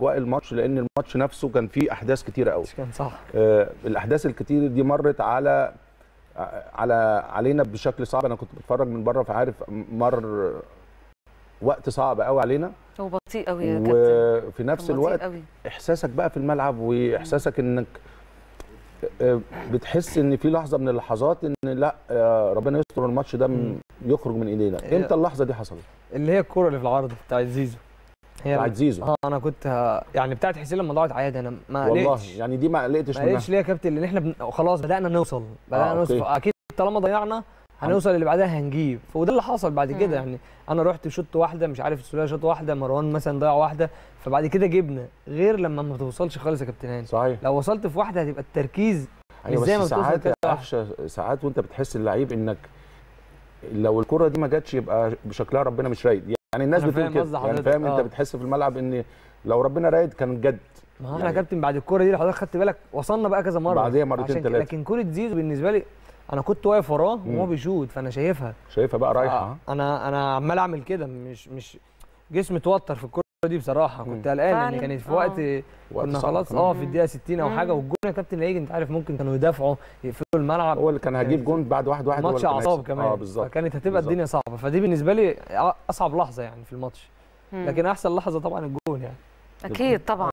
اجواء الماتش لان الماتش نفسه كان فيه احداث كتيره قوي كان صح آه، الاحداث الكتير دي مرت على على علينا بشكل صعب انا كنت بتفرج من بره فعارف مر وقت صعب قوي علينا هو بطيء قوي يا كابتن وفي نفس كان بطيء الوقت قوي. احساسك بقى في الملعب واحساسك انك آه، بتحس ان في لحظه من اللحظات ان لا آه، ربنا يستر الماتش ده من- يخرج من ايدينا إيه. امتى اللحظه دي حصلت اللي هي الكوره اللي في العرض بتاعت زيزو هي بتاعت زيزو اه انا كنت ه- يعني بتاعت حسين لما ضاعت عادي انا ما والله قلقتش يعني دي ما قلقتش ما منها قلقتش ليه يا كابتن لان احنا بن... خلاص بدانا نوصل بدانا آه، نوصل أوكي. اكيد طالما ضيعنا هنوصل اللي بعدها هنجيب وده اللي حصل بعد كده مم. يعني انا رحت شوط واحده مش عارف السوليه شوط واحده مروان مثلا ضيع واحده فبعد كده جبنا غير لما ما توصلش خالص يا كابتن هاني صحيح لو وصلت في واحده هتبقى التركيز ايوه زي ما بس بتوصل ساعات كده يا صح. قفشه ساعات وانت بتحس اللعيب انك لو الكره دي ما جاتش يبقى بشكلها ربنا مش رايد يعني الناس أنا بتقول فاهم كده قصد يعني حضرتك، فاهم آه. انت بتحس في الملعب ان لو ربنا رايد كان جد ما هو احنا يعني- يا كابتن بعد الكوره دي اللي حضرتك خدت بالك وصلنا بقى كذا مره بعديها مرتين عشان كده- تلاتة. لكن كوره زيزو بالنسبه لي انا كنت واقف وراه وهو مم. بيشوط فانا شايفها شايفها بقى رايحه آه، انا انا عمال اعمل كده مش مش جسمي اتوتر في الكوره دي بصراحه كنت مم. قلقان لان فعلاً، كانت في آه. وقت وقت كنا صعب. خلاص مم. اه في الدقيقه 60 او مم. حاجه والجون يا كابتن اللي هيجي انت عارف ممكن كانوا يدافعوا يقفلوا الملعب هو اللي كان هيجيب جون بعد واحد واحد هو ماتش اللي كان اعصاب هيكسب. كمان اه بالظبط فكانت هتبقى بالظبط. الدنيا صعبه فدي بالنسبه لي اصعب لحظه يعني في الماتش مم. لكن احسن لحظه طبعا الجون يعني اكيد طبعا